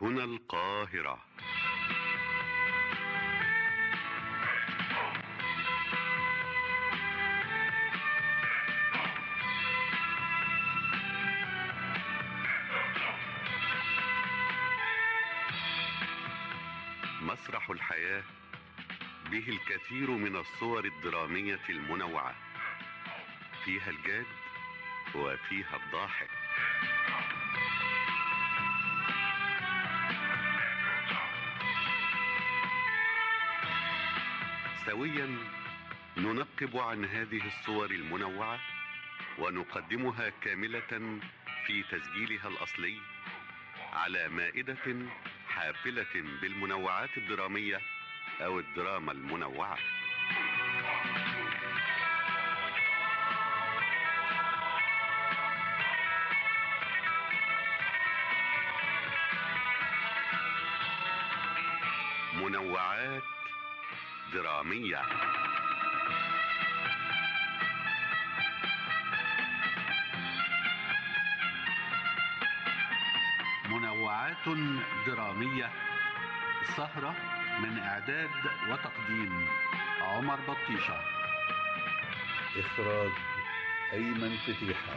هنا القاهرة مسرح الحياة به الكثير من الصور الدرامية المنوعة فيها الجاد وفيها الضاحك سويا ننقب عن هذه الصور المنوعة ونقدمها كاملة في تسجيلها الأصلي على مائدة حافلة بالمنوعات الدرامية أو الدراما المنوعة منوعات درامية منوعات درامية سهرة من إعداد وتقديم عمر بطيشة إخراج أيمن فتيحة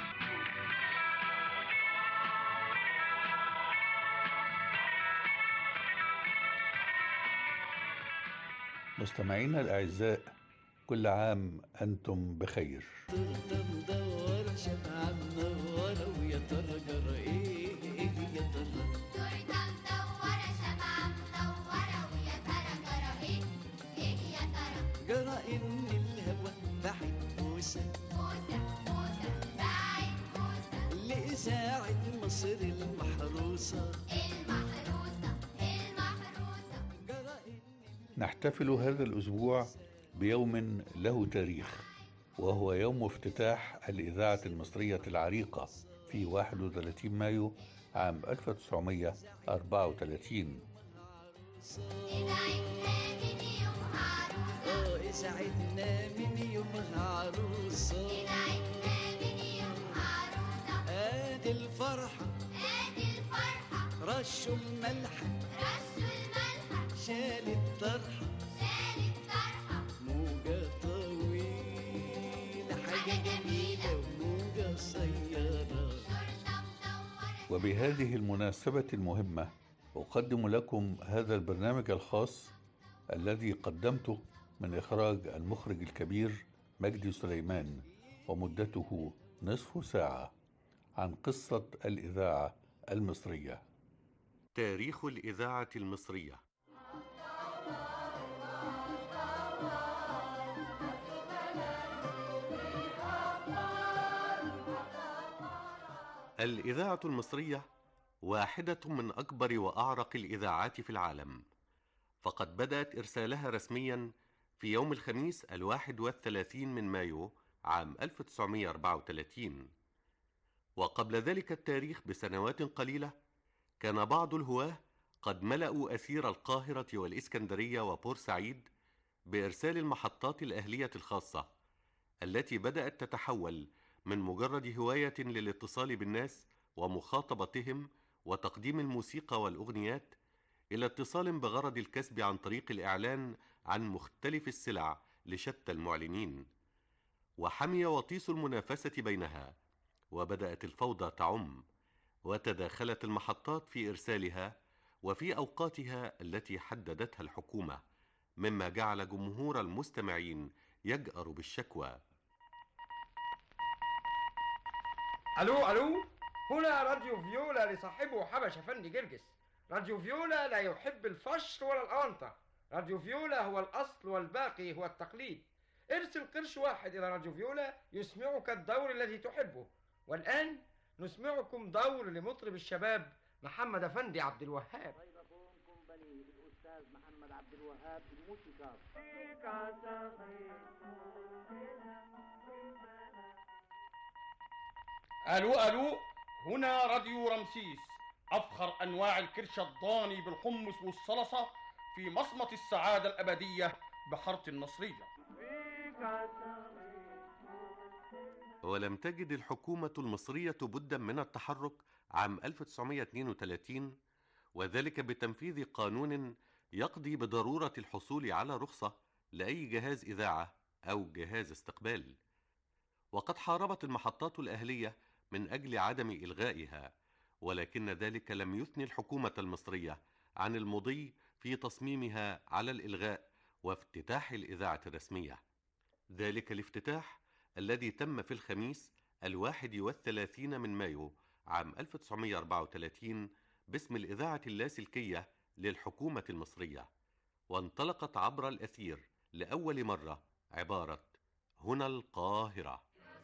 مستمعينا الأعزاء كل عام أنتم بخير ترضى مدورة شمعة منورة ويا ترى جرى ايه ايه يا ترى تورته مدورة شمعة مدورة ويا ترى جرى ايه ايه يا ترى جرى ان الهوى بعد موسى موسى موسى بعد موسى لإذاعة مصر المحروسة المحروسة المحروسة جرى ان نحتفل هذا الأسبوع بيوم له تاريخ وهو يوم افتتاح الإذاعة المصرية العريقة في 31 مايو عام 1934 إذا عدنا من يوم عروسة اه إذاعتنا من يومها عروسة إذا عدنا من يوم عروسة ادي الفرحة ادي الفرحة رشوا الملحة رشوا الملحة شال الطرحة شال الطرحة موجة طويلة حاجة حاجة جميلة جميلة. وموجة قصيرة تورته مدورة وبهذه المناسبة المهمة أقدم لكم هذا البرنامج الخاص الذي قدمته من إخراج المخرج الكبير مجدي سليمان ومدته نصف ساعة عن قصة الإذاعة المصرية تاريخ الإذاعة المصرية الإذاعة المصرية واحدة من أكبر وأعرق الإذاعات في العالم فقد بدأت إرسالها رسميا في يوم الخميس الواحد والثلاثين من مايو عام 1934 وقبل ذلك التاريخ بسنوات قليلة كان بعض الهواه قد ملأوا أثير القاهرة والإسكندرية وبورسعيد بإرسال المحطات الأهلية الخاصة التي بدأت تتحول من مجرد هواية للاتصال بالناس ومخاطبتهم وتقديم الموسيقى والأغنيات إلى اتصال بغرض الكسب عن طريق الإعلان عن مختلف السلع لشتى المعلنين وحمي وطيس المنافسة بينها وبدأت الفوضى تعم وتداخلت المحطات في إرسالها وفي أوقاتها التي حددتها الحكومة مما جعل جمهور المستمعين يجأر بالشكوى الو الو هنا راديو فيولا لصاحبه حبش افندي جرجس راديو فيولا لا يحب الفشر ولا الاونطه راديو فيولا هو الاصل والباقي هو التقليد ارسل قرش واحد الى راديو فيولا يسمعك الدور الذي تحبه والان نسمعكم دور لمطرب الشباب محمد افندي عبد الوهاب الأستاذ محمد عبد الوهاب الموسيقار الو الو هنا راديو رمسيس افخر انواع الكرش الضاني بالحمص والصلصه في مصمت السعاده الابديه بحاره النصريه ولم تجد الحكومة المصرية بدا من التحرك عام 1932 وذلك بتنفيذ قانون يقضي بضرورة الحصول على رخصة لأي جهاز إذاعة أو جهاز استقبال وقد حاربت المحطات الأهلية من أجل عدم إلغائها ولكن ذلك لم يثني الحكومة المصرية عن المضي في تصميمها على الإلغاء وافتتاح الإذاعة الرسمية ذلك الافتتاح الذي تم في الخميس الواحد والثلاثين من مايو عام 1934 باسم الإذاعة اللاسلكية للحكومة المصرية وانطلقت عبر الأثير لأول مرة عبارة هنا القاهرة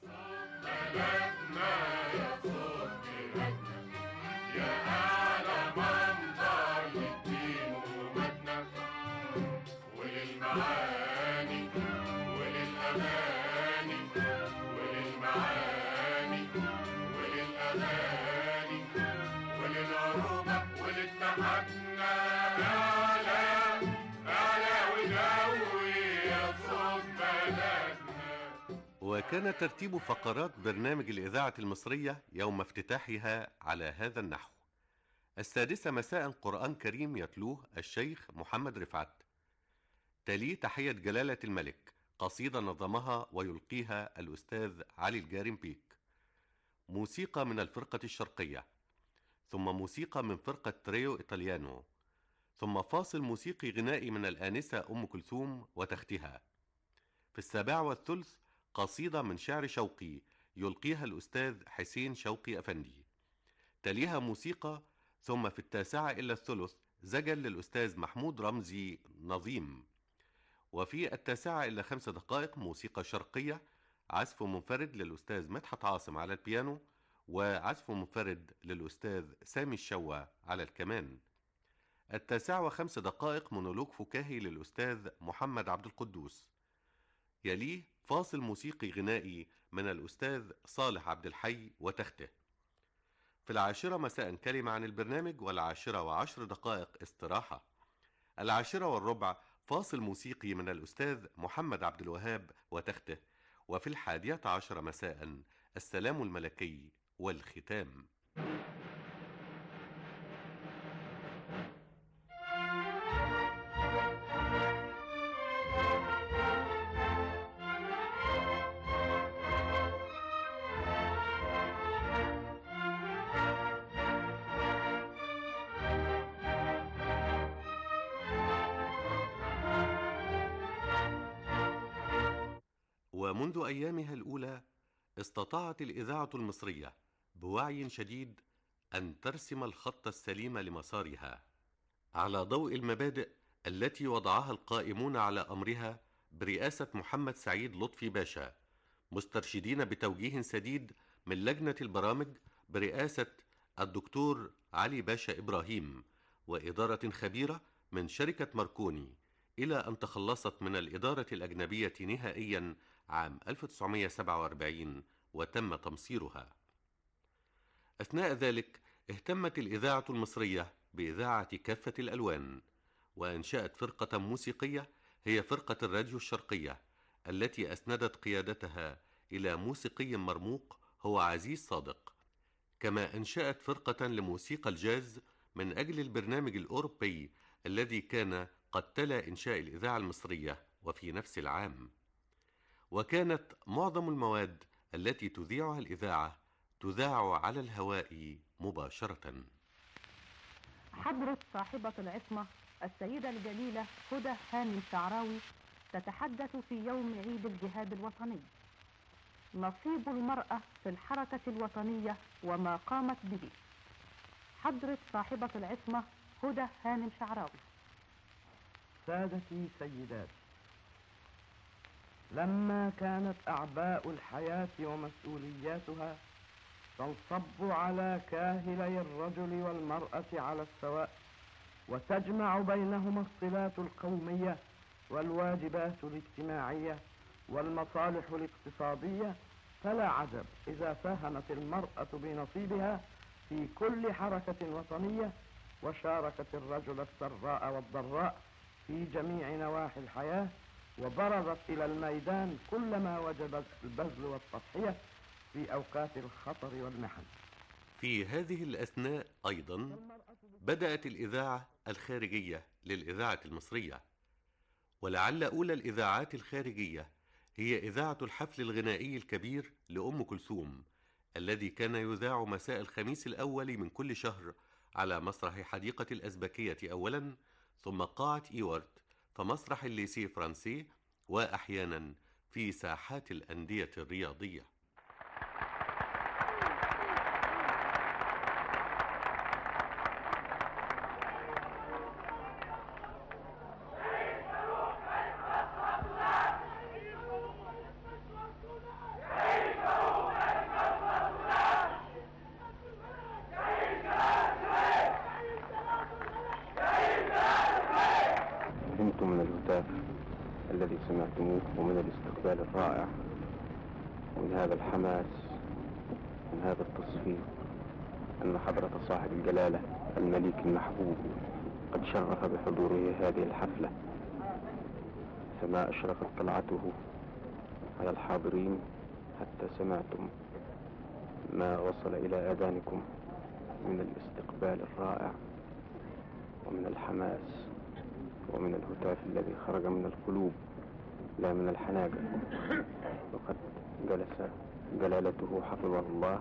وكان ترتيب فقرات برنامج الإذاعة المصرية يوم افتتاحها على هذا النحو السادسة مساء قرآن كريم يتلوه الشيخ محمد رفعت تليه تحية جلالة الملك قصيدة نظمها ويلقيها الأستاذ علي الجارمبيك موسيقى من الفرقة الشرقية ثم موسيقى من فرقة تريو إيطاليانو ثم فاصل موسيقي غنائي من الآنسة أم كلثوم وتختها في السابعة والثلث قصيدة من شعر شوقي يلقيها الأستاذ حسين شوقي أفندي تليها موسيقى ثم في التاسعة إلى الثلث زجل للأستاذ محمود رمزي نظيم وفي التاسعة إلى خمس دقائق موسيقى شرقية عزف منفرد للأستاذ مدحت عاصم على البيانو وعزف منفرد للأستاذ سامي الشوا على الكمان التاسعة وخمس دقائق مونولوج فكاهي للأستاذ محمد عبد القدوس يليه فاصل موسيقي غنائي من الأستاذ صالح عبد الحي وتخته في العاشرة مساء كلمة عن البرنامج والعاشرة وعشر دقائق استراحة العاشرة والربع فاصل موسيقي من الأستاذ محمد عبد الوهاب وتخته وفي الحادية عشر مساء السلام الملكي والختام ومنذ أيامها الأولى استطاعت الإذاعة المصرية بوعي شديد أن ترسم الخط السليم لمسارها على ضوء المبادئ التي وضعها القائمون على أمرها برئاسة محمد سعيد لطفي باشا مسترشدين بتوجيه سديد من لجنة البرامج برئاسة الدكتور علي باشا إبراهيم وإدارة خبيرة من شركة ماركوني إلى أن تخلصت من الإدارة الأجنبية نهائيا عام 1947 وتم تمصيرها. أثناء ذلك اهتمت الإذاعة المصرية بإذاعة كافة الألوان، وأنشأت فرقة موسيقية هي فرقة الراديو الشرقية، التي أسندت قيادتها إلى موسيقي مرموق هو عزيز صادق. كما أنشأت فرقة لموسيقى الجاز من أجل البرنامج الأوروبي الذي كان قد تلا إنشاء الإذاعة المصرية وفي نفس العام. وكانت معظم المواد التي تذيعها الإذاعة تذاع على الهواء مباشرة. حضرة صاحبة العصمة السيدة الجليلة هدى هاني الشعراوي تتحدث في يوم عيد الجهاد الوطني. نصيب المرأة في الحركة الوطنية وما قامت به. حضرة صاحبة العصمة هدى هانم شعراوي. سادتي سيداتي لما كانت أعباء الحياة ومسؤولياتها تنصب على كاهلي الرجل والمرأة على السواء وتجمع بينهما الصلات القومية والواجبات الاجتماعية والمصالح الاقتصادية فلا عجب إذا ساهمت المرأة بنصيبها في كل حركة وطنية وشاركت الرجل السراء والضراء في جميع نواحي الحياة وبرزت إلى الميدان كلما وجب البذل والتضحية في أوقات الخطر والمحن في هذه الأثناء أيضا بدأت الإذاعة الخارجية للإذاعة المصرية ولعل أولى الإذاعات الخارجية هي إذاعة الحفل الغنائي الكبير لأم كلثوم الذي كان يذاع مساء الخميس الأول من كل شهر على مسرح حديقة الأزبكية أولا ثم قاعة إيورت فمسرح الليسي فرانسي وأحيانا في ساحات الأندية الرياضية فهمت من الهتاف الذي سمعتموه ومن الاستقبال الرائع ومن هذا الحماس من هذا التصفيق أن حضرة صاحب الجلالة الملك المحبوب قد شرف بحضوره هذه الحفلة فما أشرفت طلعته على الحاضرين حتى سمعتم ما وصل إلى آذانكم من الاستقبال الرائع ومن الحماس ومن الهتاف الذي خرج من القلوب لا من الحناجر وقد جلس جلالته حفظه الله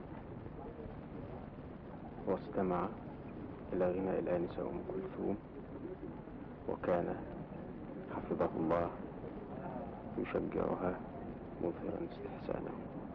واستمع إلى غناء الآنسة أم كلثوم وكان حفظه الله يشجعها مظهرا استحسانه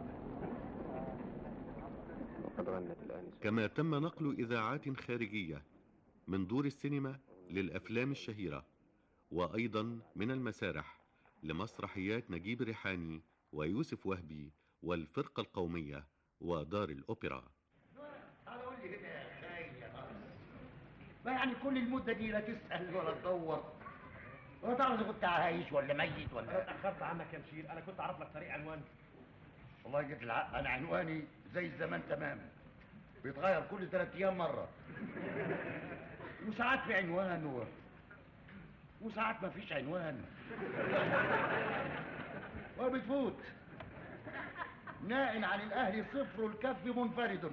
وقد غنت الآنسة كما تم نقل إذاعات خارجية من دور السينما للأفلام الشهيرة وأيضا من المسارح لمسرحيات نجيب ريحاني ويوسف وهبي والفرقة القومية ودار الأوبرا تعال قول لي كده يا خاين يا ناقص ما يعني كل المدة دي لا تسأل ولا تدور ولا تعرف إذا كنت عايش ولا ميت ولا انا اتاخرت عنك يا مشير انا كنت اعرف لك طريق عنوان والله جيت الحق أنا عنواني زي الزمان تماما بيتغير كل ثلاث أيام مرة وساعات في عنوان و... وساعات ما فيش عنوان وبتفوت نائن عن الأهل صفر الكف منفرد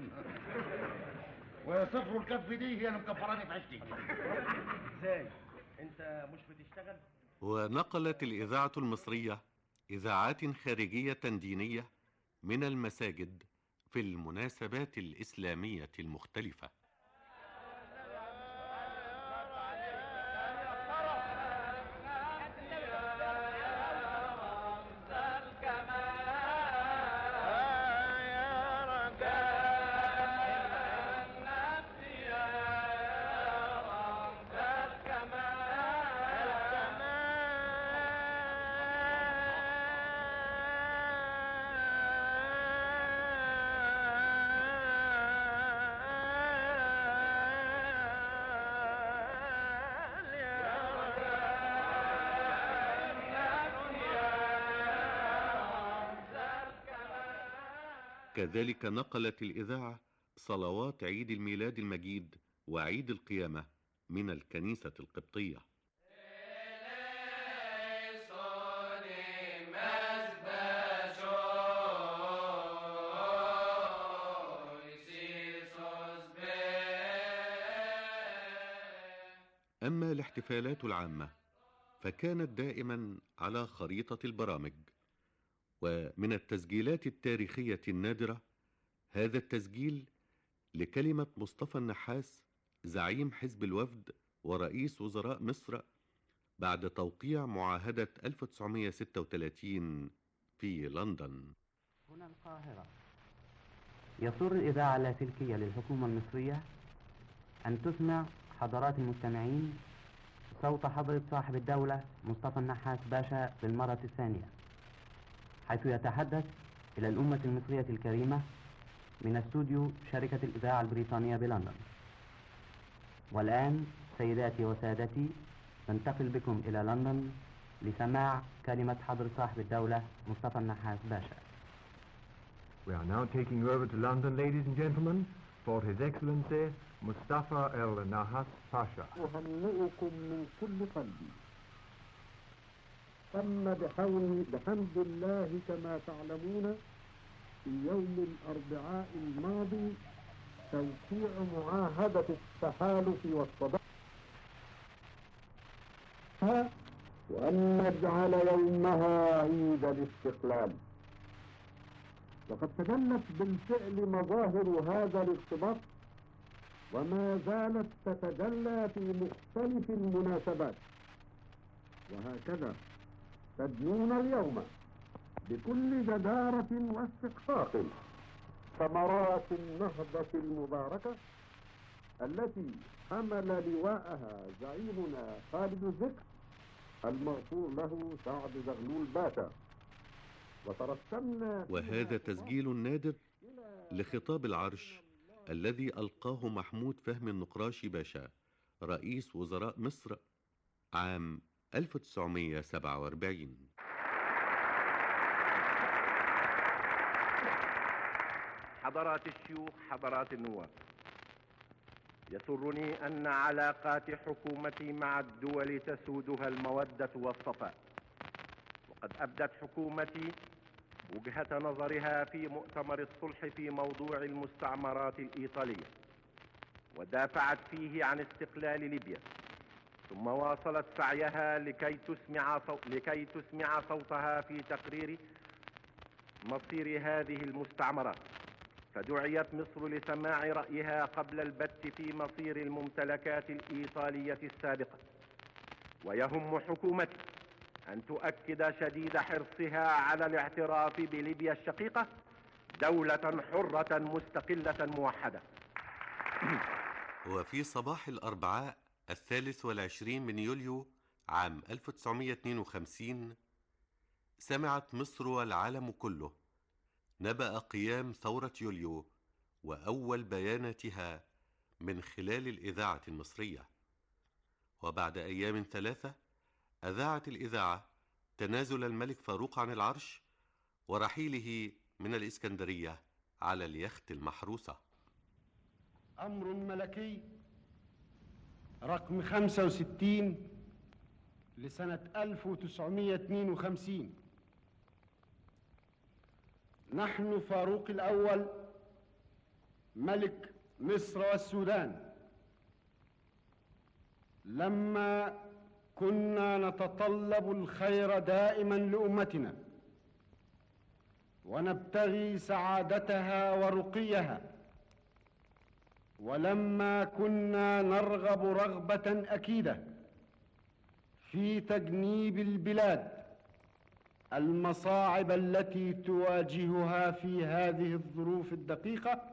وصفر الكف دي هي اللي مكفراني في عشتي ازاي انت مش بتشتغل ونقلت الإذاعة المصرية إذاعات خارجية دينية من المساجد في المناسبات الإسلامية المختلفة كذلك نقلت الإذاعة صلوات عيد الميلاد المجيد وعيد القيامة من الكنيسة القبطية أما الاحتفالات العامة فكانت دائما على خريطة البرامج ومن التسجيلات التاريخية النادرة هذا التسجيل لكلمة مصطفى النحاس زعيم حزب الوفد ورئيس وزراء مصر بعد توقيع معاهدة 1936 في لندن هنا القاهرة يسر الإذاعة اللاسلكية للحكومة المصرية أن تسمع حضرات المستمعين صوت حضرة صاحب الدولة مصطفى النحاس باشا للمرة الثانية حيث يتحدث إلى الأمة المصرية الكريمة من استوديو شركة الإذاعة البريطانية بلندن والآن سيداتي وسادتي ننتقل بكم إلى لندن لسماع كلمة حضر صاحب الدولة مصطفى النحاس باشا We are now taking you over to London, ladies and gentlemen, for His Excellency Mustafa El Nahas Pasha. أهنئكم من كل قلبي تم بحول بحمد الله كما تعلمون في يوم الأربعاء الماضي توقيع معاهدة التحالف والصداقة وأن نجعل يومها عيد الاستقلال وقد تجلت بالفعل مظاهر هذا الارتباط وما زالت تتجلى في مختلف المناسبات وهكذا تدنون اليوم بكل جدارة واستحقاق ثمرات النهضة المباركة التي حمل لواءها زعيمنا خالد الذكر المغفور له سعد زغلول باشا وترسمنا وهذا تسجيل نادر لخطاب العرش الذي ألقاه محمود فهمي النقراشي باشا رئيس وزراء مصر عام 1947 حضرات الشيوخ حضرات النواب يسرني أن علاقات حكومتي مع الدول تسودها المودة والصفاء وقد أبدت حكومتي وجهة نظرها في مؤتمر الصلح في موضوع المستعمرات الإيطالية ودافعت فيه عن استقلال ليبيا ثم واصلت سعيها لكي تسمع صو... لكي تسمع صوتها في تقرير مصير هذه المستعمرات فدعيت مصر لسماع رأيها قبل البت في مصير الممتلكات الإيطالية السابقة ويهم حكومتي أن تؤكد شديد حرصها على الاعتراف بليبيا الشقيقة دولة حرة مستقلة موحدة وفي صباح الأربعاء الثالث والعشرين من يوليو عام 1952 سمعت مصر والعالم كله نبأ قيام ثورة يوليو وأول بياناتها من خلال الإذاعة المصرية وبعد أيام ثلاثة أذاعت الإذاعة تنازل الملك فاروق عن العرش ورحيله من الإسكندرية على اليخت المحروسة أمر ملكي رقم 65 لسنة 1952 نحن فاروق الأول ملك مصر والسودان لما كنا نتطلب الخير دائما لأمتنا ونبتغي سعادتها ورقيها ولما كنا نرغب رغبة أكيدة في تجنيب البلاد المصاعب التي تواجهها في هذه الظروف الدقيقة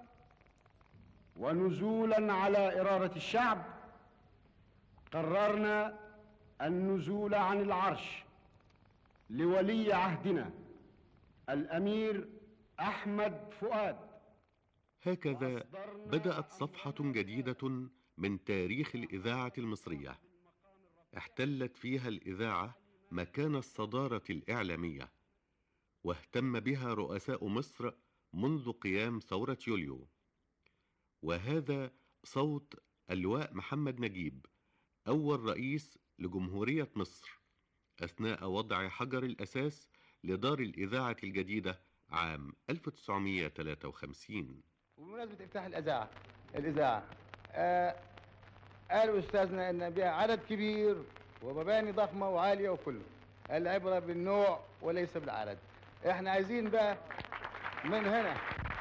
ونزولا على إرادة الشعب قررنا النزول عن العرش لولي عهدنا الأمير أحمد فؤاد هكذا بدأت صفحة جديدة من تاريخ الإذاعة المصرية احتلت فيها الإذاعة مكان الصدارة الإعلامية واهتم بها رؤساء مصر منذ قيام ثورة يوليو وهذا صوت اللواء محمد نجيب أول رئيس لجمهورية مصر أثناء وضع حجر الأساس لدار الإذاعة الجديدة عام 1953 وبمناسبة إفتاح الإذاعة الإذاعة آه قالوا أستاذنا إن بها عدد كبير ومباني ضخمة وعالية وكله العبرة بالنوع وليس بالعدد احنا عايزين بقى من هنا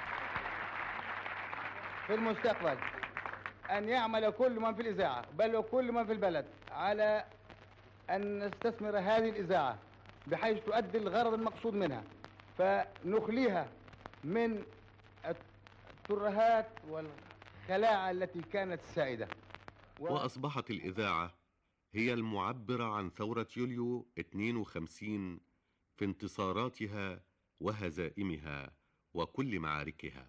في المستقبل أن يعمل كل من في الإذاعة بل وكل من في البلد على أن نستثمر هذه الإذاعة بحيث تؤدي الغرض المقصود منها فنخليها من الترهات والخلاعة التي كانت سائدة وأصبحت الإذاعة هي المعبرة عن ثورة يوليو 52 في انتصاراتها وهزائمها وكل معاركها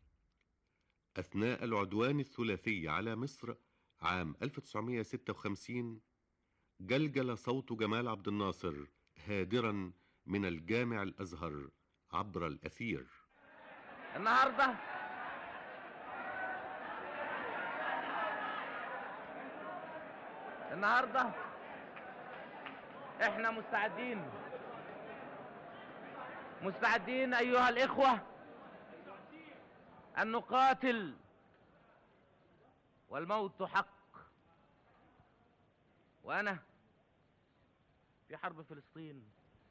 أثناء العدوان الثلاثي على مصر عام 1956 جلجل صوت جمال عبد الناصر هادرا من الجامع الأزهر عبر الأثير النهارده النهارده احنا مستعدين مستعدين ايها الاخوه ان نقاتل والموت حق وأنا في حرب فلسطين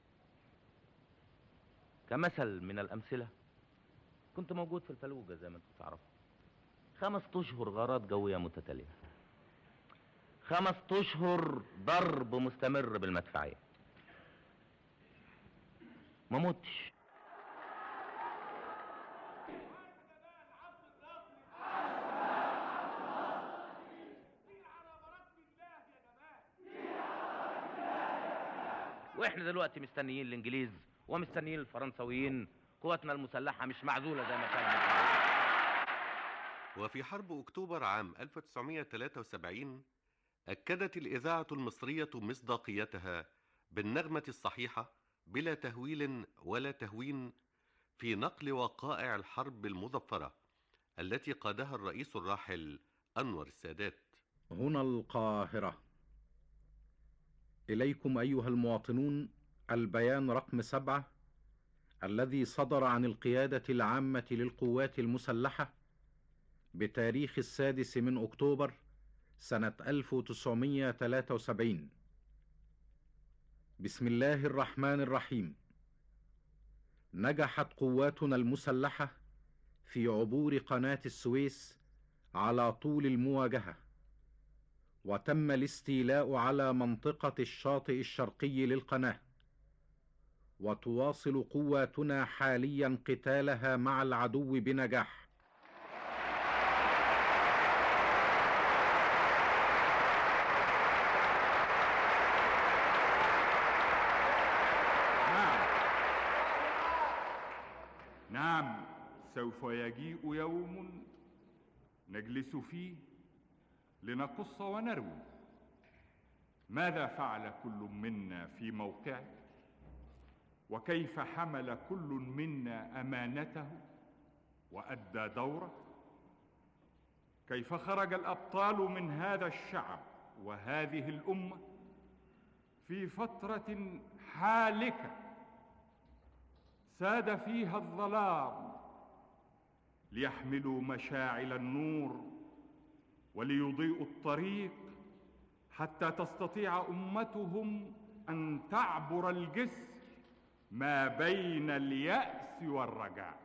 كمثل من الأمثلة كنت موجود في الفلوجة زي ما انتم تعرفوا خمس أشهر غارات جوية متتالية خمس أشهر ضرب مستمر بالمدفعية ما متش واحنا دلوقتي مستنيين الانجليز ومستنيين الفرنسويين قواتنا المسلحه مش معزوله زي ما كانت وفي حرب أكتوبر عام 1973 أكدت الإذاعة المصرية مصداقيتها بالنغمة الصحيحة بلا تهويل ولا تهوين في نقل وقائع الحرب المظفرة التي قادها الرئيس الراحل أنور السادات هنا القاهرة إليكم أيها المواطنون البيان رقم سبعة الذي صدر عن القيادة العامة للقوات المسلحة بتاريخ السادس من أكتوبر سنة 1973 بسم الله الرحمن الرحيم نجحت قواتنا المسلحة في عبور قناة السويس على طول المواجهة وتم الاستيلاء على منطقة الشاطئ الشرقي للقناة وتواصل قواتنا حاليا قتالها مع العدو بنجاح نعم سوف يجيء يوم نجلس فيه لنقص ونروي ماذا فعل كل منا في موقعه وكيف حمل كل منا امانته وادى دوره كيف خرج الابطال من هذا الشعب وهذه الامه في فتره حالكه ساد فيها الظلام ليحملوا مشاعل النور وليضيئوا الطريق حتى تستطيع امتهم ان تعبر الجسر ما بين الياس والرجاء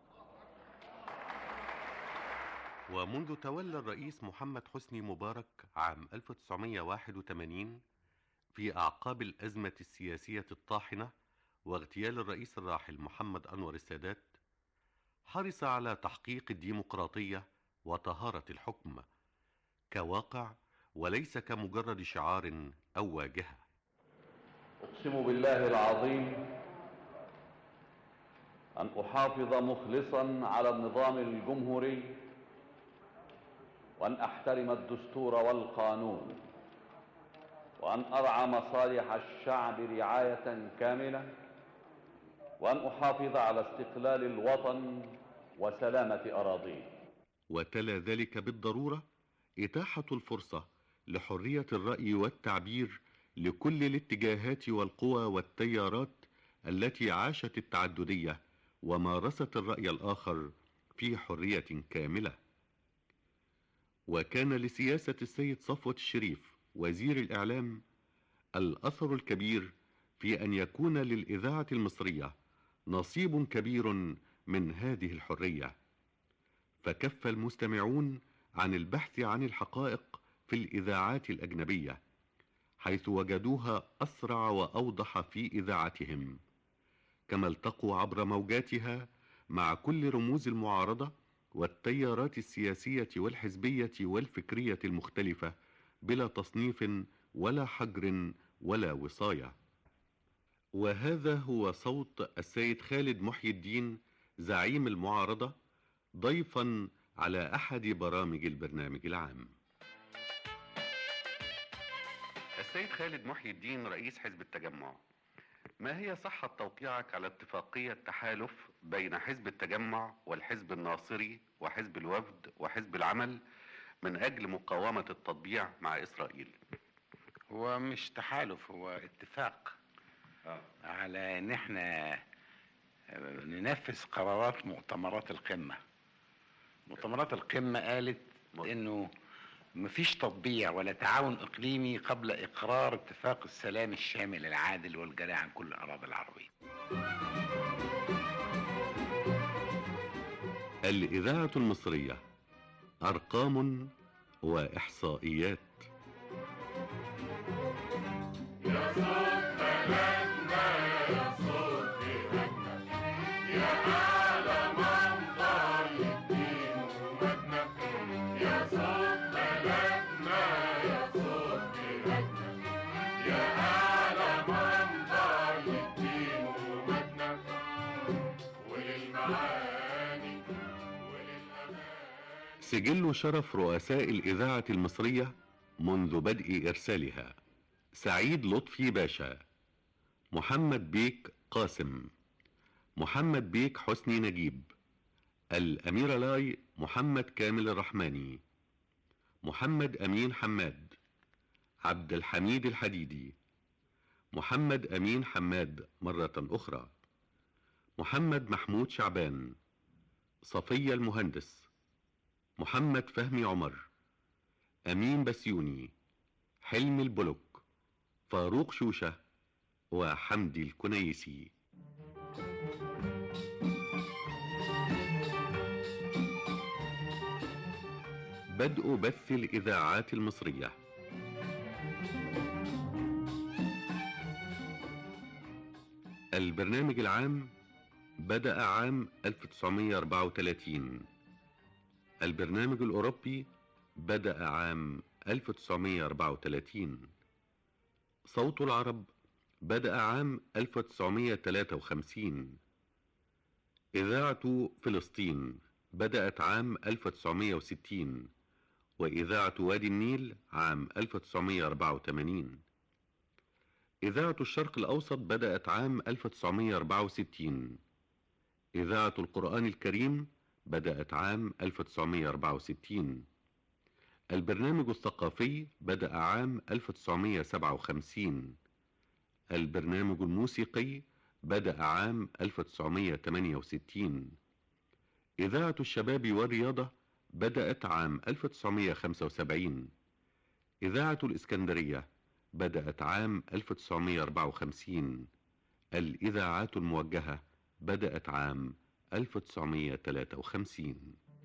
ومنذ تولى الرئيس محمد حسني مبارك عام 1981 في أعقاب الأزمة السياسية الطاحنة واغتيال الرئيس الراحل محمد أنور السادات حرص على تحقيق الديمقراطية وطهارة الحكم كواقع وليس كمجرد شعار أو واجهة أقسم بالله العظيم أن أحافظ مخلصا على النظام الجمهوري وأن أحترم الدستور والقانون وأن أرعى مصالح الشعب رعاية كاملة وأن أحافظ على استقلال الوطن وسلامة أراضيه وتلا ذلك بالضرورة إتاحة الفرصة لحرية الرأي والتعبير لكل الاتجاهات والقوى والتيارات التي عاشت التعددية ومارست الرأي الآخر في حرية كاملة وكان لسياسة السيد صفوة الشريف وزير الإعلام الأثر الكبير في أن يكون للإذاعة المصرية نصيب كبير من هذه الحرية فكف المستمعون عن البحث عن الحقائق في الإذاعات الأجنبية حيث وجدوها أسرع وأوضح في إذاعتهم كما التقوا عبر موجاتها مع كل رموز المعارضة والتيارات السياسية والحزبية والفكرية المختلفة بلا تصنيف ولا حجر ولا وصاية وهذا هو صوت السيد خالد محي الدين زعيم المعارضة ضيفا على أحد برامج البرنامج العام السيد خالد محي الدين رئيس حزب التجمع ما هي صحة توقيعك على اتفاقية تحالف بين حزب التجمع والحزب الناصري وحزب الوفد وحزب العمل من أجل مقاومة التطبيع مع إسرائيل هو مش تحالف هو اتفاق آه. على ان احنا ننفذ قرارات مؤتمرات القمة مؤتمرات القمة قالت انه مفيش تطبيع ولا تعاون إقليمي قبل إقرار اتفاق السلام الشامل العادل والجريء عن كل الأراضي العربية الإذاعة المصرية أرقام وإحصائيات يا صوت بلدنا يا صوت بلدنا يا أعلى منظر للدين ومجدنا يا صوت بلدنا يا صوت بلدنا يا أعلى منظر للدين ومجدنا وللمعاني سجل شرف رؤساء الإذاعة المصرية منذ بدء إرسالها سعيد لطفي باشا محمد بيك قاسم محمد بيك حسني نجيب الأمير لاي محمد كامل الرحماني محمد أمين حماد عبد الحميد الحديدي محمد أمين حماد مرة أخرى محمد محمود شعبان صفية المهندس محمد فهمي عمر أمين بسيوني حلمي البلوك فاروق شوشة وحمدي الكنيسي بدء بث الإذاعات المصرية البرنامج العام بدأ عام 1934 البرنامج الأوروبي بدأ عام 1934 صوت العرب بدأ عام 1953 إذاعة فلسطين بدأت عام 1960 وإذاعة وادي النيل عام 1984 إذاعة الشرق الأوسط بدأت عام 1964 إذاعة القرآن الكريم بدأت عام 1964 البرنامج الثقافي بدأ عام 1957 البرنامج الموسيقي بدأ عام 1968 إذاعة الشباب والرياضة بدأت عام 1975 إذاعة الإسكندرية بدأت عام 1954 الإذاعات الموجهة بدأت عام 1953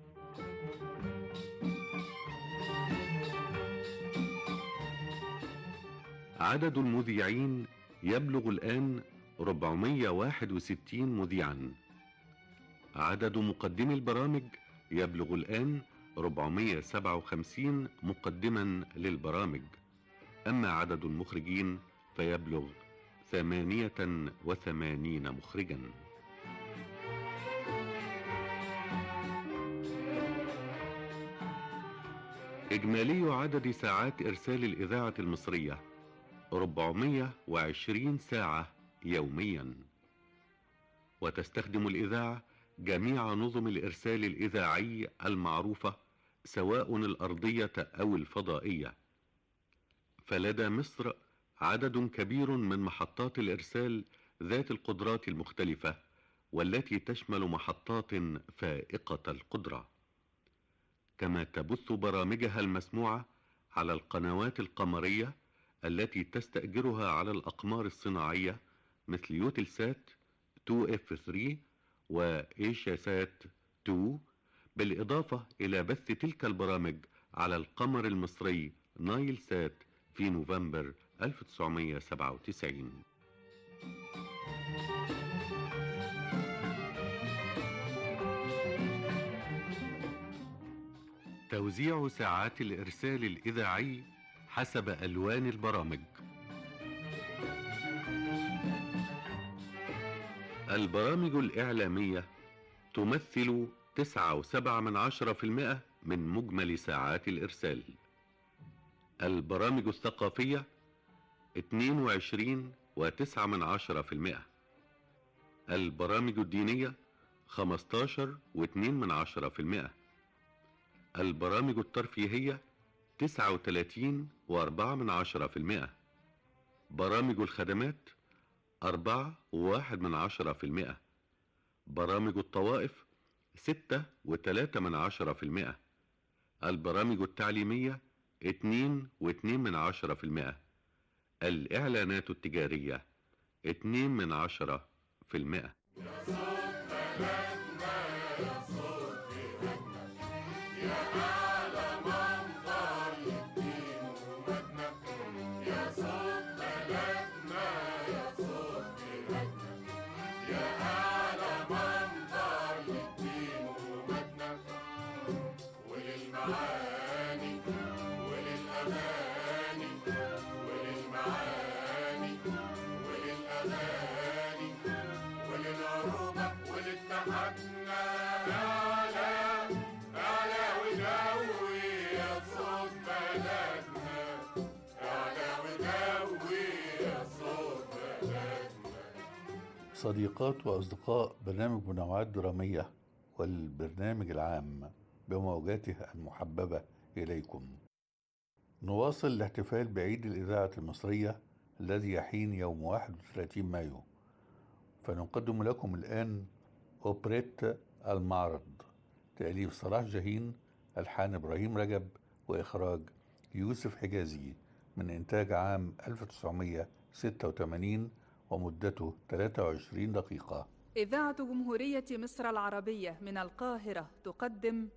عدد المذيعين يبلغ الآن 461 مذيعا عدد مقدمي البرامج يبلغ الآن 457 مقدما للبرامج أما عدد المخرجين فيبلغ 88 مخرجا إجمالي عدد ساعات إرسال الإذاعة المصرية 420 ساعة يوميا وتستخدم الإذاعة جميع نظم الإرسال الإذاعي المعروفة سواء الأرضية أو الفضائية فلدى مصر عدد كبير من محطات الإرسال ذات القدرات المختلفة والتي تشمل محطات فائقة القدرة كما تبث برامجها المسموعة على القنوات القمرية التي تستأجرها على الأقمار الصناعية مثل يوتلسات 2F3 وإيشاسات 2 بالإضافة إلى بث تلك البرامج على القمر المصري نايل سات في نوفمبر 1997 توزيع ساعات الإرسال الإذاعي حسب ألوان البرامج البرامج الإعلامية تمثل تسعة وسبعة من عشرة في المئة من مجمل ساعات الإرسال البرامج الثقافية اتنين وعشرين وتسعة من عشرة في المئة البرامج الدينية خمستاشر واتنين من عشرة في المئة البرامج الترفيهية تسعة وتلاتين وأربعة من عشرة في المئة برامج الخدمات أربعة وواحد من عشرة في المئة برامج الطوائف ستة وتلاتة من عشرة في المئة البرامج التعليمية اتنين واتنين من عشرة في المئة الإعلانات التجارية اتنين من عشرة في المئة وللمعاني وللأغاني وللمعاني وللأغاني وللعروبة وللتحدنا أعلى أعلى ودوي يا صوت بلدنا أعلى ودوي يا صوت بلدنا صديقات وأصدقاء برنامج منوعات درامية والبرنامج العام بموجاته المحببة إليكم نواصل الاحتفال بعيد الإذاعة المصرية الذي يحين يوم 31 مايو فنقدم لكم الآن أوبريت المعرض تأليف صلاح جاهين ألحان إبراهيم رجب وإخراج يوسف حجازي من إنتاج عام 1986 ومدته 23 دقيقة إذاعة جمهورية مصر العربية من القاهرة تقدم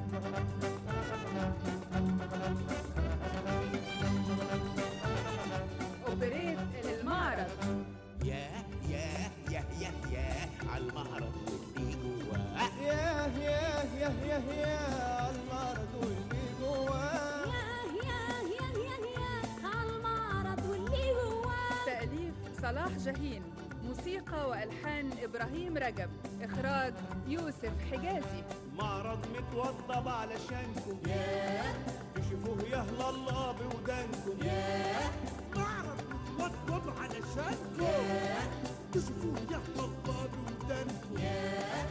أوبريت المعرض يا يا يا يا يا على المعرض واللي جواه ياه ياه ياه ياه ياه المرض واللي جواه ياه ياه ياه ياه عالمعرض واللي جواه تأليف صلاح جاهين موسيقى وألحان إبراهيم رجب إخراج يوسف حجازي معرض متوضب علشانكم ياه تشوفوه يهلا الله بودانكم ياه معرض متوضب علشانكم ياه تشوفوه يهلا الله بودانكم ياه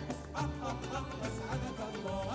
أسعدك الله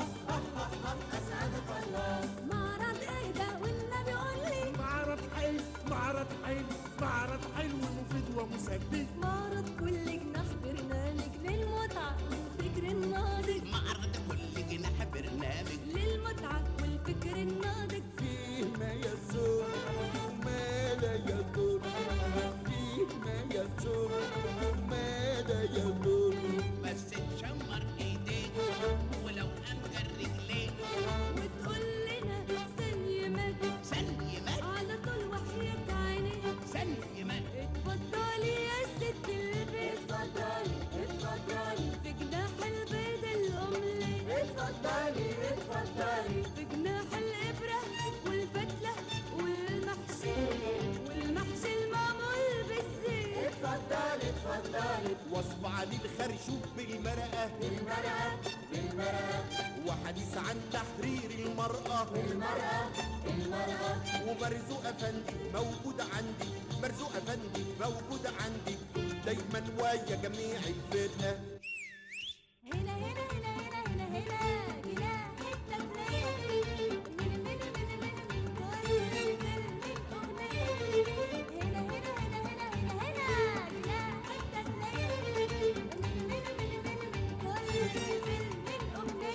أسعدك الله معرض إيه ده والنبي قول لي معرض حلو معرض حلو معرض حلو ومفيد ومسلي معرض كل جناح برنامج للمتعة والفكر الناضج معرض كل جناح برنامج للمتعة والفكر الناضج فيه ما يسر ما لا يضر فيه ما يسر ما لا يضر بس تشمر ايديك ولو امكن رجليك وتقول لنا سلمك سلمك على طول وحياة عينيك سلمك اتفضلي يا ست البيت اتفضلي اتفضلي في جناح البيض الأملي اتفضلي اتفضلي في جناح الإبرة والفتلة والمحشي والمحشي المعمول بالزيت اتفضلي اتفضلي وصف علي الخرشوف بالمرقة بالمرقة بالمرقة وحديث عن تحرير المرأة المرأة المرأة ومرزوق أفندي موجود عندي مرزوق أفندي موجود عندي دايما ويا جميع الفرقة هنا هنا هنا هنا هنا هنا جناح التثنية من من من من من كل فيلم أغنية هنا هنا هنا هنا هنا هنا جناح التثنية من من من من من كل فيلم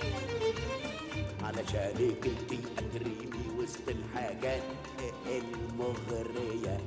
أغنية علشانك انتي اجريني وسط الحاجات المغرية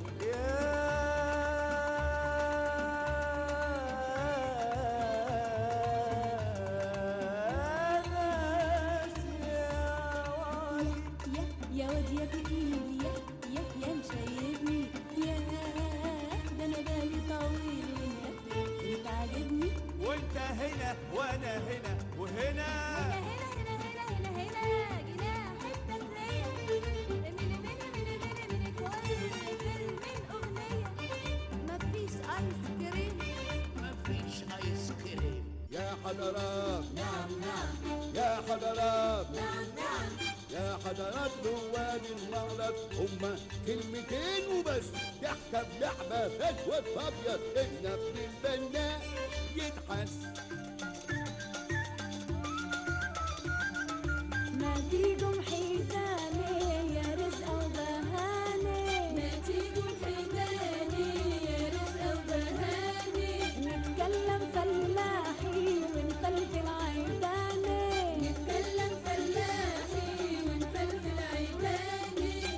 يا يا واد يا تقيل يا يا يا مشيبني يا ده انا بالي طويل وانت انت عاجبني وانت هنا وانا هنا وهنا هنا هنا هنا هنا هنا هنا جناح التثنية من من من من من كل فيلم أغنية مفيش آيس كريم مفيش ايس كريم يا حضرات نعم نعم يا حضرات نعم نعم يا حضرات رواد المغرب هما كلمتين وبس يحكم لعبة اسود فابيض ان ابن البناء يتحس ما تيجوا حيتاني يا رزق وبهاني ما تيجوا حيتاني يا رزق وبهاني نتكلم فلاحي ونفلفل عيداني نتكلم فلاحي ونفلفل عيداني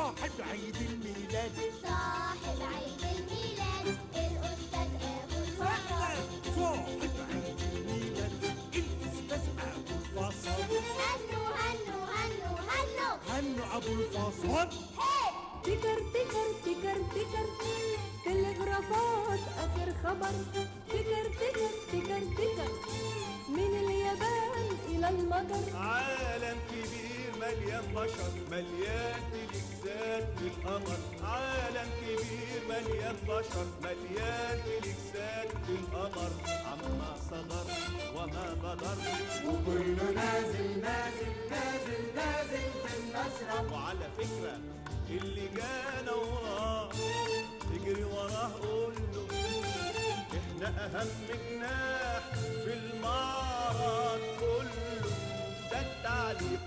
صاحب عيد الميلاد صاحب عيد الميلاد الأستاذ أبو الفضل صاحب عيد الميلاد الاستاذ ابو الفصل هنو هنو هنو هنو هنو ابو الفصل تكر تكر تكر تكر تلغرافات آخر خبر تكر تكر تكر تكر من اليابان إلى المجر عالم كبير مليان بشر مليان تلكسات في القمر عالم كبير مليان بشر مليان تلكسات في القمر عما صدر وما بدر وكله نازل نازل نازل نازل في المشرب وعلى فكرة اللي جانا وراه تجري وراه قول له احنا اهم جناح في المعرض كله ده التعليق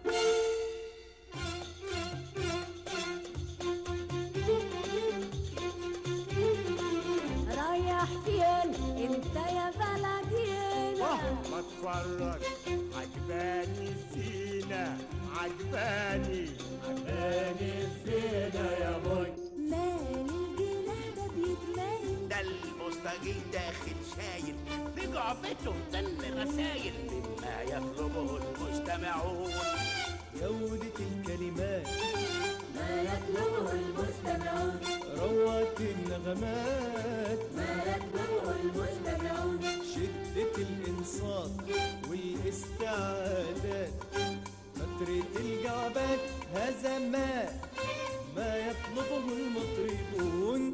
رايح فين انت يا بلدينا ما اتفرج عجباني الزينة عجباني عجباني الزينة يا بوي مال الجناح ده بيتمال ده المستجيل داخل شايل في جعبته تل رسايل مما يطلبه المستمعون جودة الكلمات ما يطلبه المستمعون روعة النغمات ما يطلبه المستمعون شدة الإنصات والاستعادات فترة الجعبات هزمات ما يطلبه المطربون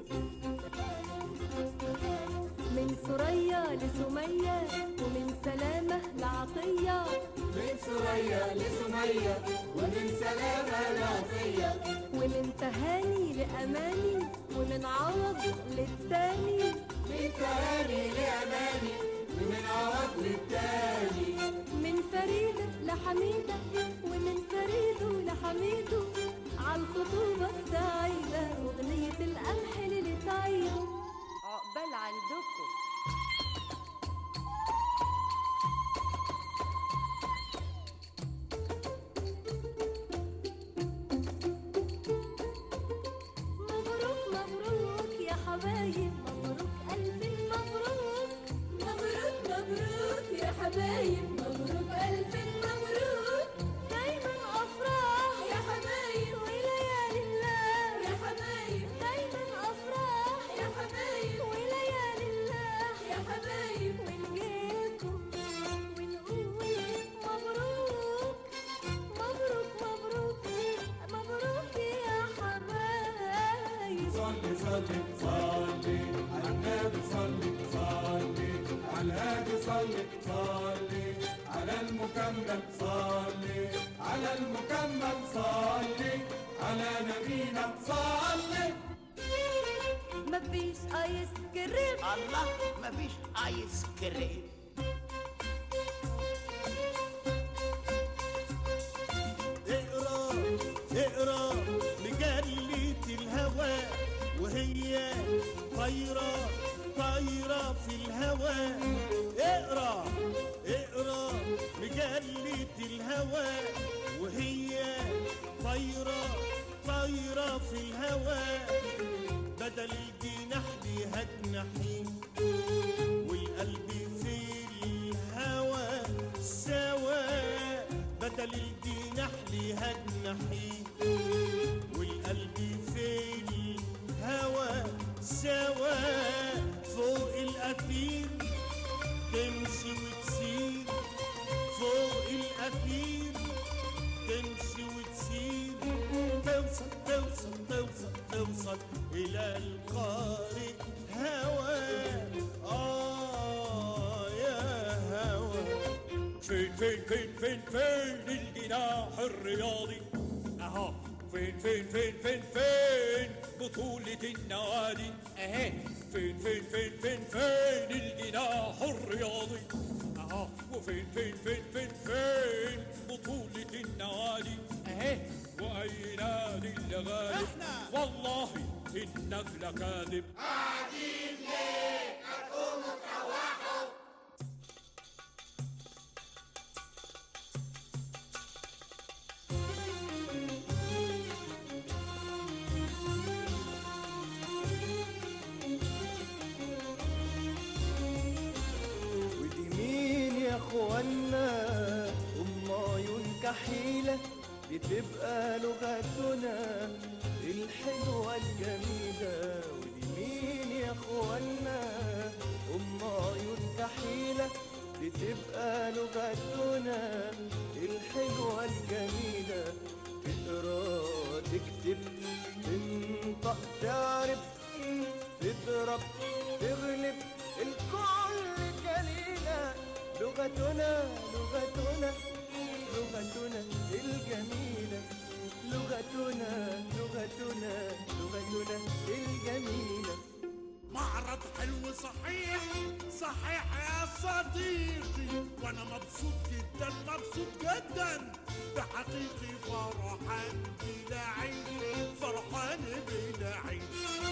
من ثريا لسمية ومن سلامة لعطية من ثريا لسمية ومن سلامة لعطية ومن تهاني لأماني ومن عوض للتاني من تهاني لأماني ومن عوض للتاني من فريدة لحميدة ومن فريد لحميدو عالخطوبة السعيدة أغنية القمح اللي تعيده عقبال عندكم مبروك مبروك يا حبايب مبروك ألف مبروك مبروك مبروك يا حبايب مبروك ألف مبروك دايما أفراح يا حبايب وليالي الله يا حبايب دايما أفراح يا حبايب وليالي الله يا حبايب ونجيلكم ونقول مبروك مبروك مبروك مبروك يا حبايب صلي صلي صلي على النبي صلي صلي على الهادي صلي صلي على المكمل صلي على المكمل صلي على نبينا صلي مفيش ايس كريم الله مفيش ايس كريم اقرا اقرا مجلة الهوى وهي طايرة طايرة في الهوى اقرا اقرا مجلة الهوى وهي طايرة طايرة في الهوى بدل الجناح ليها جناحين والقلب في الهوى سوا بدل الجناح ليها جناحين والقلب في الهوى سوا فوق الأثير تمشي وتسير فوق الأثير تمشي وتسير توصل توصل توصل توصل إلى القارئ هوى آه يا هوى فين فين فين فين فين الجناح الرياضي اهو فين فين فين فين فين بطولة النوادي اهي فين فين فين فين فين الجناح الرياضي اهو وفين فين فين فين فين بطولة النوادي اهي واي نادي اللي غالب والله انك لكاذب قاعدين ليه هتقوموا تروحوا يستحيل دي تبقى لغتنا الحلوة الجميلة ودي مين يا اخوانا أما يستحيل دي تبقى لغتنا الحلوة الجميلة تقرا تكتب تنطق تعرف تضرب تغلب الكل كليلة لغتنا لغتنا لغتنا الجميلة لغتنا لغتنا لغتنا الجميلة معرض حلو صحيح صحيح يا صديقي وانا مبسوط جدا مبسوط جدا بحقيقي فرحان بلا عين فرحان بلا عين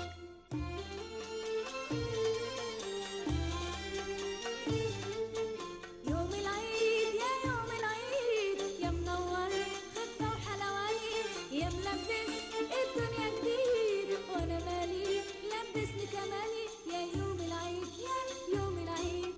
يوم العيد يا يوم العيد يا منور خفة وحلويات يا ملبس الدنيا جديد وانا مالي لبسني كمالي يا يوم العيد يا يوم العيد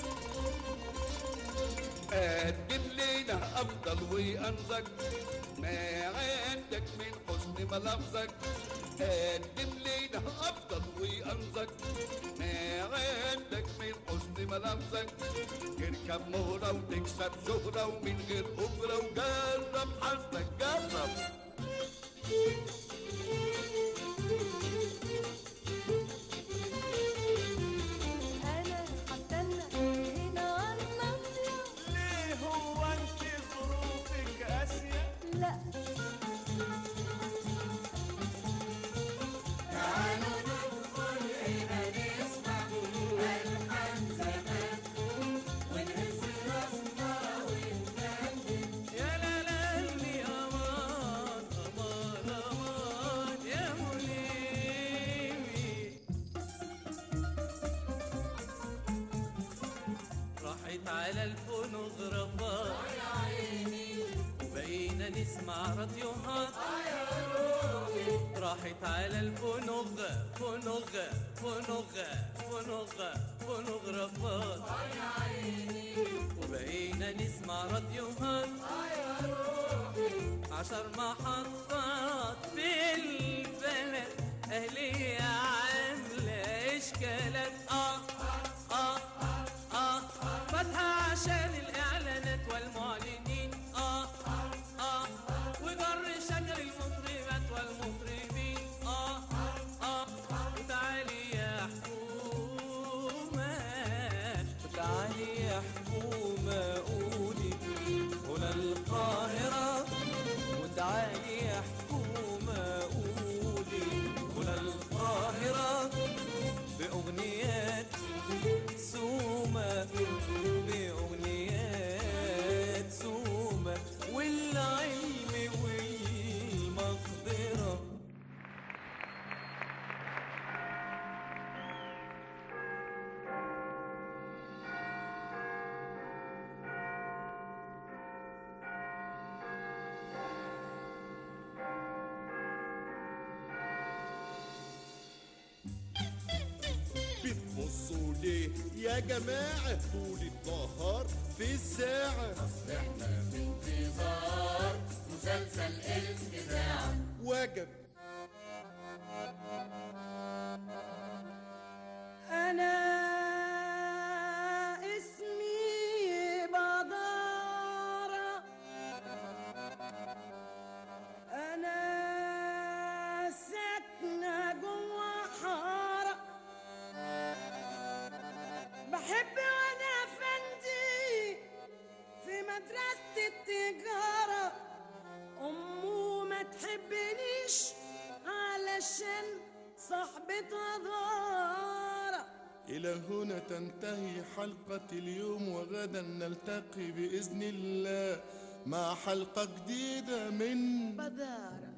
قدم لنا افضل وانضج ما عندك من حسن ملفظك قدم لنا افضل وانضج ما عندك من حسن ملفظك اركب مهرة وتكسب شهرة ومن غير أجرة وجرب حظك جرب انا هستنى هنا على الناصية ليه هو انت ظروفك قاسية لا تعالوا ندخل هنا نسمع ألحان زمان ونهز راسنا ونغني يا لا لا لي أمان أمان أمان يا مليمي راحت على الفونوغرافات وبقينا نسمع راديوهات راحت على الفونوغ فونوغ فونوغ فونوغ فونوغرافات وبقينا نسمع راديوهات عشر محطات في البلد أهلية عاملة إشكالات آه آه آه فاتحة عشان الإعلانات والمعلنين آه آه وجر شجر المطربات والمطربين آه آه وتعالي يا حكومة تعالي يا حكومة قولي هنا القاهرة وتعالي يا حكومة قولي هنا القاهرة بأغنيات سومة بأغنيات سومة والعلم والمقدرة بتبصوا ليه يا جماعة طول النهار في الساعة أصل احنا في انتظار مسلسل الإذاعة وجب أنا اسمي بدارة أنا ساكنة جوا حارة بحب وأنا فندي في مدرسة التجارة أمه ما تحبنيش علشان صاحبتها دارة إلى هنا تنتهي حلقة اليوم وغدا نلتقي بإذن الله مع حلقة جديدة من بدارة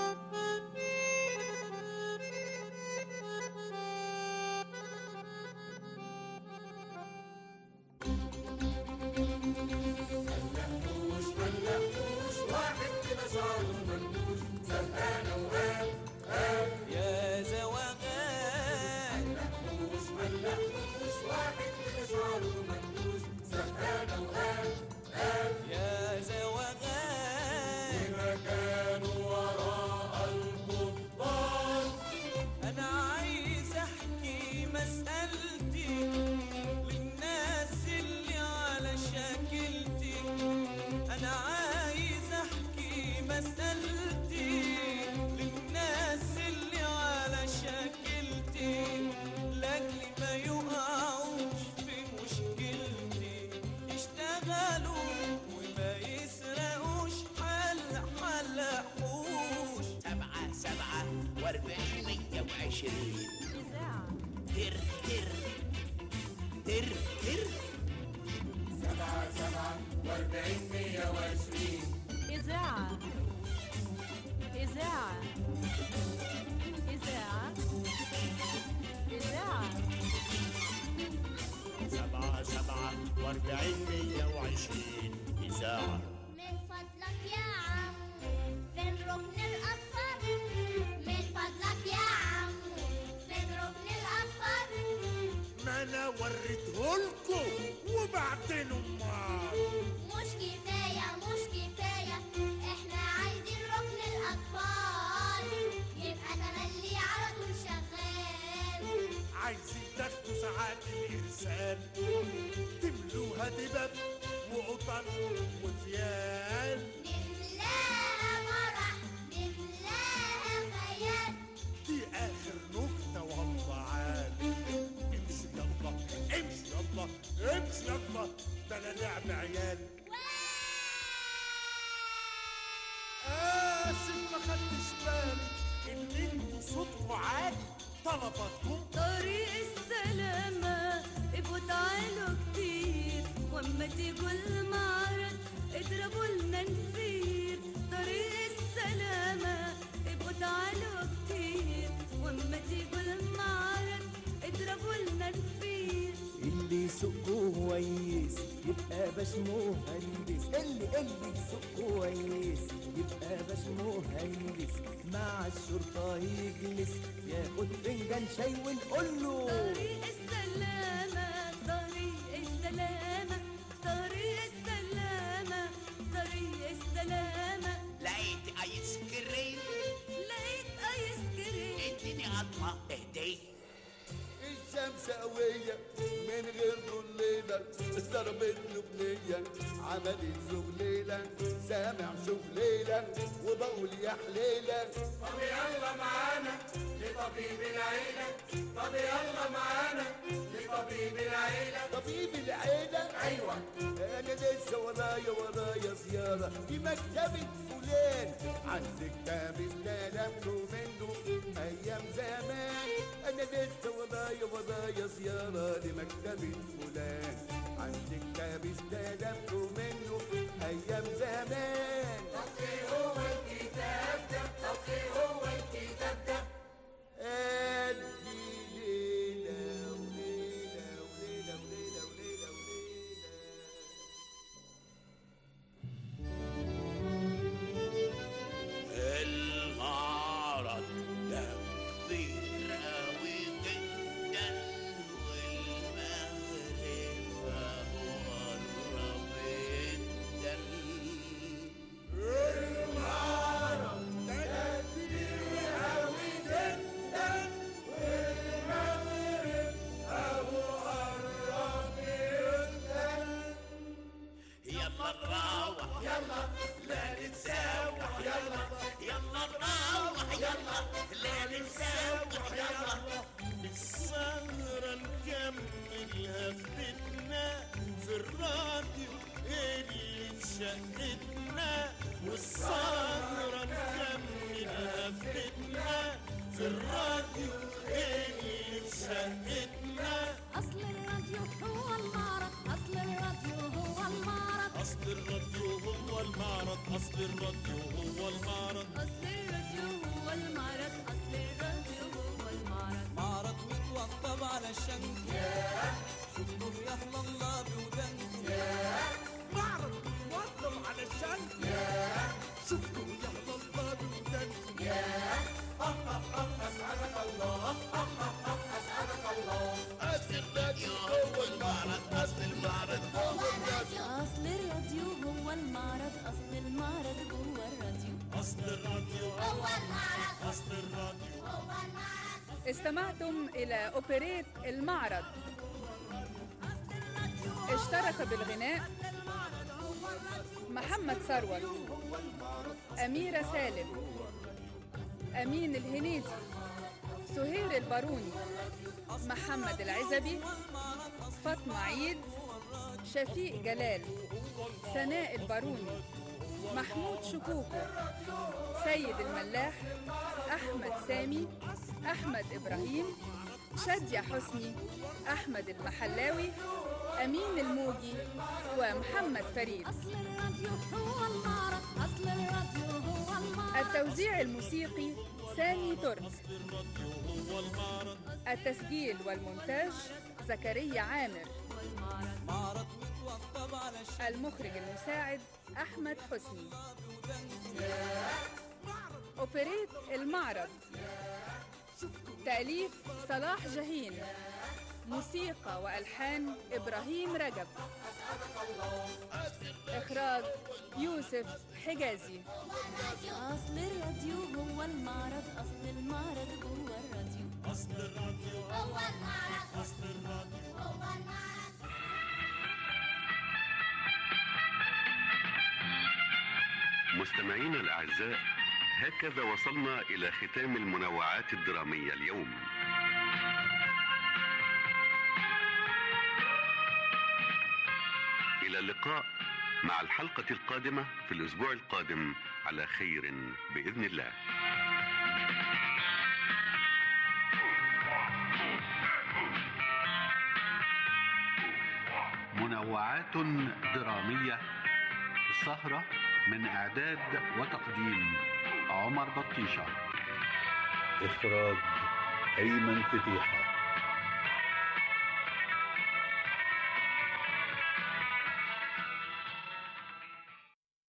ملقوش ملقوش واحد كده شعره منكوش زهقانة وقال قال يا زواغان ملقوش ملقوش واحد كده شعره منكوش زهقانة وقال قال يا زواغان وعشرين إذاعة تر تر تر تر سبعة سبعة واربعين مية وعشرين إذاعة إذاعة إذاعة إذاعة سبعة سبعة واربعين مية وعشرين إذاعة من فضلك يا عم فين ركن الأصفر من فضلك يا عم فين ركن الأصفر ما أنا وريتهولكوا وبعدين أمال مش كفاية مش كفاية احنا عايزين ركن الأطفال يبقى تملي على طول شغال عايزين تاخدوا ساعات الإرسال تملوها دبب وقطن وفيال نملاها مرح نملاها خيال دي آخر نكتة والله عال امشي يلا امشي يلا امشي يلا ده أنا لعب عيال آسف ما خدتش بالي إن انتوا صوتكوا عالي طلباتكم طريق السلامة ابقوا تعالوا كتير واما تيجوا المعرض اضربوا لنا نفير طريق السلامة ابقوا تعالوا كتير واما تيجوا المعرض اضربوا لنا نفير اللي يسوق كويس يبقى باش مهندس اللي اللي يسوق كويس يبقى باش مهندس مع الشرطة يجلس ياخد فنجان شاي ونقول له طريق السلامة طريق السلامة طريق السلامة طريق السلامة لقيت ايس كريم لقيت ايس كريم اديني قطمة اهدي الشمس قوية من غير ضليلة ضربت له بنية عملت زغليلة سامع شغليلة وبقول يا حليلة طب يلا معانا لطبيب العيلة طب يلا معانا لطبيب العيلة طبيب العيلة أيوة أنا لسه ورايا ورايا زيارة في مكتبة فلان عندك كتاب استلمته منه أيام زمان أنا لسه ورايا ورايا زيارة لمكتبة فلان عندك كتاب استلمته منه أيام زمان طب إيه هو الكتاب ده طب إيه هو الكتاب ده أدي ليلة وليلة وليلة وليلة وليلة وليلة المعرض ده كبير أوي جدا والمغرب قرب جدا المعرض ده كبير أوي جدا والمغرب أبو قرب جدا يلا نروح يلا لا نتسوح يلا يلا نروح يلا لا نتسوح يلا السهرة نكملها في بيتنا في الراديو اللي في شقتنا والسهرة نكملها في بيتنا في الراديو اللي في شقتنا أصل الراديو هو المعرض أصل الراديو هو المعرض أصل الراديو هو المعرض أصل الراديو هو المعرض أصل الراديو هو المعرض أصل الراديو هو المعرض معرض متوضب على الشنك ياه شفتوا يا أهل الله بودنكم ياه معرض متوضب على الشنك ياه شفتوا يا أهل الله بودنكم ياه أسعدك الله أسعدك الله أصل الراديو هو المعرض أصل المعرض هو الراديو أصل الراديو هو المعرض أصل المعرض هو الراديو أصل الراديو هو المعرض أصل الراديو هو المعرض استمعتم إلى أوبريت المعرض اشترك بالغناء محمد ثروت أميرة سالم أمين الهنيدي سهير الباروني محمد العزبي فاطمة عيد شفيق جلال سناء الباروني محمود شكوكو سيد الملاح أحمد سامي أحمد إبراهيم شادية حسني أحمد المحلاوي أمين الموجي ومحمد فريد التوزيع الموسيقي سامي ترك التسجيل والمونتاج زكريا عامر المخرج المساعد أحمد حسني أوبريت المعرض تأليف صلاح جهين موسيقى وألحان إبراهيم رجب إخراج يوسف حجازي أصل الراديو هو المعرض أصل المعرض هو الراديو أصل الراديو هو المعرض أصل الراديو هو المعرض مستمعينا الأعزاء هكذا وصلنا إلى ختام المنوعات الدرامية اليوم إلى اللقاء مع الحلقة القادمة في الأسبوع القادم على خير بإذن الله منوعات درامية السهرة من إعداد وتقديم عمر بطيشة إخراج أيمن فتيحة